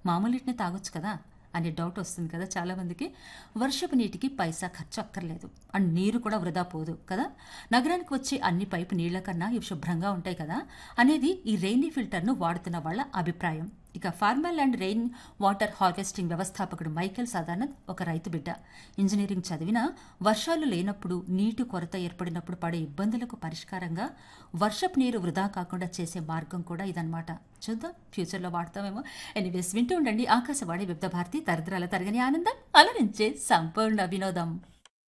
మామూలు నీటిని తాగొచ్చు కదా అనే డౌట్ వస్తుంది కదా చాలామందికి వర్షపు నీటికి పైసా ఖర్చు అక్కర్లేదు అండ్ నీరు కూడా వృధా పోదు కదా నగరానికి వచ్చే అన్ని పైపు నీళ్ల కన్నా ఇవి శుభ్రంగా ఉంటాయి కదా అనేది ఈ రెయినీ ఫిల్టర్ను వాడుతున్న వాళ్ళ అభిప్రాయం ఇక formal and rain water harvesting వ్యవస్థాపకుడు మైకేల్ సదానంద్ ఒక రైతు బిడ్డ ఇంజనీరింగ్ చదివినా వర్షాలు లేనప్పుడు నీటి కొరత ఏర్పడినప్పుడు పడే ఇబ్బందులకు పరిష్కారంగా వర్షపు నీరు వృధా కాకుండా చేసే మార్గం కూడా ఇదనమాట చూద్దాం ఫ్యూచర్లో వాడతామేమో ఎనీవేస్ వింటూ ఉండండి ఆకాశవాణి విబ్ధ భారతి తరతరాల తరగని ఆనందం అలరించే సంపూర్ణ వినోదం